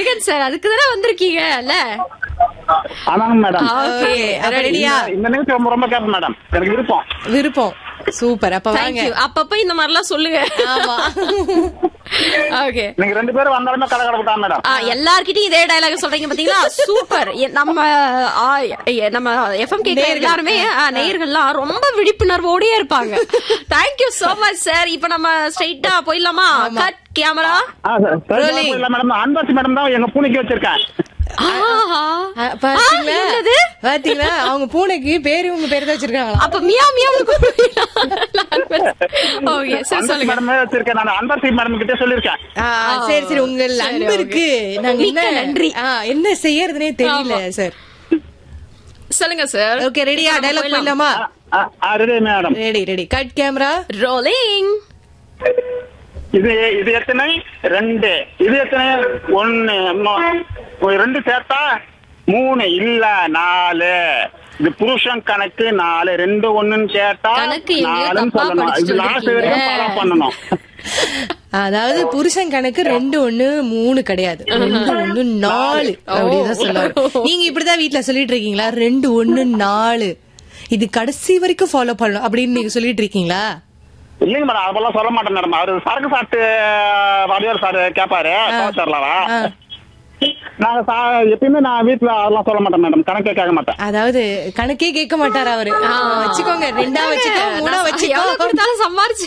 Murugan sir அதுக்கு தானே வந்திருக்கீங்கல்ல ஆமாங்க மேடம் ஓகே அப்ப ரெடியா இந்த நிகழ்ச்சி ரொம்ப ரொம்ப கேட்பேன் மேடம் எனக்கு விருப்பம் விருப்பம் சூப்பர் அப்ப வாங்க தேங்க்யூ அப்பப்ப இந்த மாதிரிலாம் சொல்லுங்க ஆமா ஓகே நீங்க ரெண்டு பேரும் வந்தாலுமே கடை கடை மேடம் ஆ, எல்லார்கிட்டயும் இதே டயலாக் சொல்றீங்க பாத்தீங்களா சூப்பர் எ- நம்ம ஆ, எ- நம்ம எஃப்எம் கேட்க எல்லாருமே ஆ, நேயர்கள்லாம் ரொம்ப விழிப்புணர்வோடயே இருப்பாங்க தேங்க்யூ சோ மச் சார் இப்ப நம்ம ஸ்ட்ரைட்டா போயிடலாமா கட் கேமரா ஆ, சார். சரி, Rolling. இல்ல மேடம் அன்பரசி மேடம் தான் எங்க பூனைக்கு வச்சிருக்கேன் ஆ, பாத்தீங்களா ஆ, என்னது? பாத்தீங்களா அவங்க பூனைக்கு பேரு உங்க பேரு தான் வச்சிருக்காங்களா அப்ப மியா மியான்னு ஓகே சார் அன்பரசி சொல்லுங்க மேடமே வச்சிருக்கேன் நான் அன்பரசி மேடம் கிட்டே சொல்லியிருக்கேன் ஆ, சரி சரி உங்க சரி, அன்பிற்கு நாங்க மிக்க என்ன நன்றி. ஆ, என்ன செய்யறதுனே தெரியல ஆமா. சார் சொல்லுங்க சார் ஓகே ரெடியா டைலாக் போயிடலாமா ready madam ready ready cut camera rolling இது இது எத்தனை ரெண்டு இது எத்தனை ஒண்ணு இன்னும் ஒரு ரெண்டு சேர்த்தா மூணு இல்ல நாலு இது புருஷன் கணக்கு நாலு ரெண்டு ஒண்ணுன்னு கேட்டா கணக்கு எங்கேயோ நாலுன்னு தப்பா சொல்லணும் படிச்சுட்டு இது லாஸ்ட் வரைக்கும் வந்திருக்கீங்க. ஃபாலோ பண்ணணும் அதாவது புருஷன் கணக்கு ரெண்டு ஒண்ணு மூணு கிடையாது ரெண்டு ஒண்ணு நாலு அப்படிதான் சொல்லுவாங்க நீங்க இப்படிதான் வீட்ல சொல்லிட்டு இருக்கீங்களா ரெண்டு ஒண்ணு நாலு இது கடைசி வரைக்கும் ஃபாலோ பண்ணணும் அப்படின்னு நீங்க சொல்லிட்டு இருக்கீங்களா இல்லைங்க மேடம் அதெல்லாம் சொல்ல மாட்டேன் மேடம் அவரு சரக்கு சாப்பிட்டு வடிவேல் சார் கேப்பாரு சார்லாவா ஆ. நாங்க சா- எப்பயுமே நான் வீட்டுல அதெல்லாம் சொல்ல மாட்டேன் மேடம் கணக்கே கேட்க மாட்டேன் அதாவது கணக்கே கேட்க மாட்டாரு அவரு வச்சுக்கோங்க ரெண்டா வச்சுக்கோ மூணா எவ்வளவு வச்சுக்கோ கொடுத்தாலும் சம்பாரிச்சு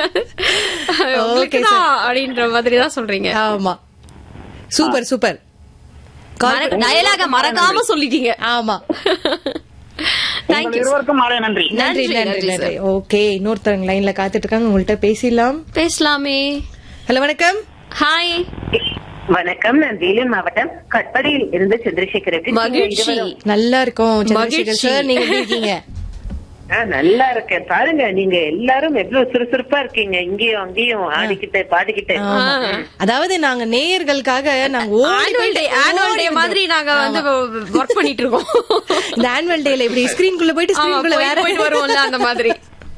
உங்களுக்கு தான் அப்படின்ற மாதிரி தான் சொல்றீங்க ஆமா சூப்பர் சூப்பர் கால் டயலாக மறக்காம சொல்லிட்டீங்க ஆமா உங்கள் தேங்க்யூ இருவருக்கும் மாலை நன்றி நன்றி நன்றி, நன்றி நன்றி, நன்றி ஓகே இன்னொருத்தவங்க லைன்ல காத்துட்டு இருக்காங்க உங்கள்ட்ட பேசிடலாம் பேசலாமே ஹலோ வணக்கம் ஹாய் வணக்கம் நான் வேலூர் மாவட்டம் கட்படியில் இருந்து சந்திரசேகர் எப்படி இருக்கீங்க? மகிழ்ச்சி இருவரும்? நல்லா இருக்கோம் சந்திரசேகர் மகிழ்ச்சி. சார் நீங்க எப்படி இருக்கீங்க ஆ, நல்லா இருக்கேன் பாருங்க நீங்க எல்லாரும் எவ்வளவு சுறுசுறுப்பா இருக்கீங்க இங்கேயும் அங்கேயும் ஆடிக்கிட்டு பாடிக்கிட்டு ஆமா. அதாவது நாங்க நேயர்களுக்காக நாங்க ஓடி ஆனுவல் டே போயிட்டு- ஆனுவல் ஓடி டே வந்தோம். மாதிரி நாங்க வந்து ஒர்க் பண்ணிட்டு இருக்கோம் இந்த ஆனுவல் டேல இப்படி ஸ்கிரீன் குள்ள போயிட்டு ஆமா, ஸ்கிரீன் குள்ள போய் வேற போயிட்டு வருவோம்ல அந்த மாதிரி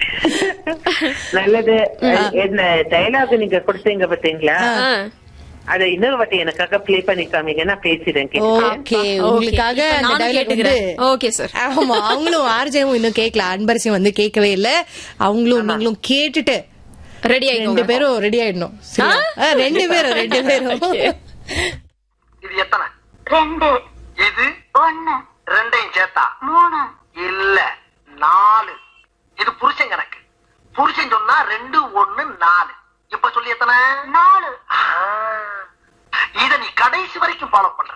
நல்லது என்ன டயலாக் நீங்க கொடுத்தீங்க பாத்தீங்களா ஆ. அத இன்னொரு வாட்டி எனக்காக ப்ளே பண்ணி காமிங்க நான் பேசிடுறேன் கேட்டுட்டு. ஓகே உங்களுக்காக இப்ப அந்த நானும் dialogue வந்து கேட்டுக்கிறேன் ஓகே சார் ஆமா அவங்களும் ஆர்ஜேவும் இன்னும் கேட்கல அன்பரசியும் வந்து கேட்கவே இல்ல அவங்களும் நீங்களும் கேட்டுட்டு ரெடி ரெண்டு ஆயிக்கோங்க பேரும் ரெடி ஆயிடணும் சரியா? ஆ, ரெண்டு பேரும் ரெண்டு பேரும் இது எத்தனை ரெண்டு இது ஒண்ணு ரெண்டையும் சேர்த்தா மூணு இல்ல நாலு இது புருஷன் கணக்கு புருஷன் சொன்னா ரெண்டு ஒண்ணு நாலு இப்ப சொல்லி எத்தனை நாலு இத நீ கடைசி வரைக்கும் ஃபாலோ பண்ற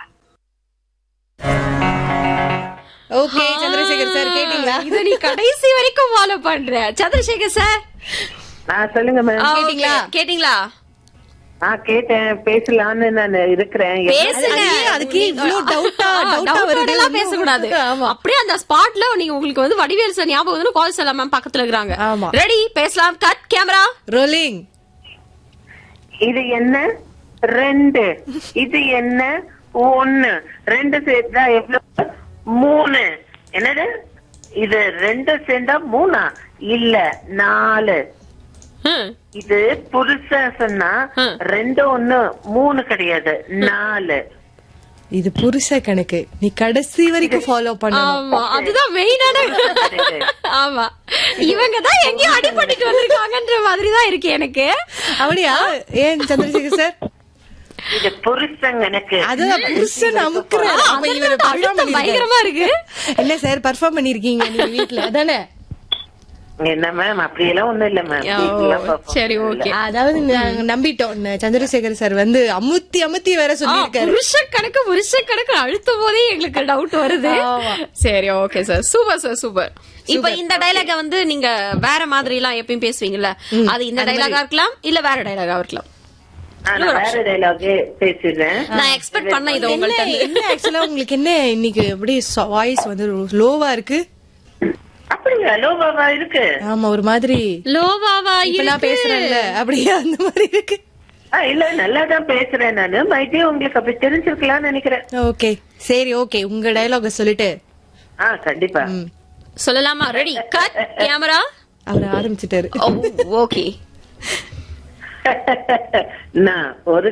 ஓகே சந்திரசேகர் சார் கேட்டீங்களா இத நீ கடைசி வரைக்கும் ஃபாலோ பண்ற சந்திரசேகர் சார் ஆ சொல்லுங்க மேம் கேட்டீங்களா கேட்டீங்களா ஆ கேட்டேன் பேசலாம்னு நான் இருக்கிறேன் பேசுங்க ஐயே, அதுக்கு இவ்ளோ டவுட்டா டவுட்டா வருது எல்லாம் பேசக்கூடாது ஆமா அப்படியே அந்த ஸ்பாட்ல நீங்க உங்களுக்கு வந்து வடிவேல் சார் ஞாபகம் வந்து கால் செல்லாம் மேம் பக்கத்துல இருக்கிறாங்க ஆமா. ரெடி பேசலாம் கட் கேமரா ரோலிங் இது என்ன ரெண்டு இது என்ன ஒண்ணு ரெண்டு சேர்த்தா எவ்வளவு மூணு என்னது இது ரெண்டு சேர்ந்தா மூணா இல்ல நாலு இது புதுசா சொன்னா ஹம். ரெண்டு ஒண்ணு மூணு கிடையாது நாலு இது புருஷ கணக்கு நீ கடைசி வரைக்கும் ஃபாலோ பண்ணணும் ஆமா அதுதான் மெயினான ஆமா இவங்க தான் எங்கேயோ அடிபட்டுட்டு வந்திருக்காங்கன்ற மாதிரி தான் இருக்கு எனக்கு அப்படியா ஏன் சந்திரசேகர் சார் இது புருஷன் எனக்கு அதுதான் புருஷன் அமுக்குறாரு அப்ப இவரு அதான் perform அழுத்தம் பயங்கரமா இருக்கு இல்ல சார் பர்ஃபார்ம் பண்ணிருக்கீங்க நீங்க வீட்ல அதானே என்ன மேம் அப்படியெல்லாம் ஒண்ணும் இல்ல மேம் ஓ, சரி ஓகே அதாவது நாங்க நம்பிட்டோம் இந்த சந்திரசேகர் சார் வந்து அமுத்தி அமுத்தி வேற சொல்லியிருக்காரு புருஷ கணக்கு புருஷ கணக்கு அழுத்தும் போதே எங்களுக்கு டவுட் வருது ஆமா. சரி okay sir super sir super இப்ப இந்த டைலாக வந்து நீங்க வேற மாதிரி எல்லாம் எப்பயும் பேசுவீங்கல்ல அது இந்த டைலாகா இருக்கலாம் இல்ல வேற டைலாகா இருக்கலாம் நான் வேற டைலாகே பேசிடுறேன் நான் எக்ஸ்பெக்ட் பண்ண இது என்ன உங்கள்ட்ட என்ன ஆக்சுவலா உங்களுக்கு என்ன இன்னைக்கு அப்படியே வாய்ஸ் வந்து லோவா இருக்கு அப்படியா லோபாவா இருக்கு ஆமா ஒரு மாதிரி லோவாவா இப்ப நான் பேசுறேன்ல அப்படியே அந்த மாதிரி இருக்கு ஆ, இல்ல நல்லா தான் பேசுறேன் நானு மைட்டே உங்களுக்கு அப்படி தெரிஞ்சிருக்கலாம்னு நினைக்கிறேன் ஓகே சரி ஓகே உங்க டயலாக சொல்லிட்டு ஆ கண்டிப்பா சொல்லலாமா ரெடி கட் கேமரா அவர் ஆரம்பிச்சிட்டாரு ஓகே நான் ஒரு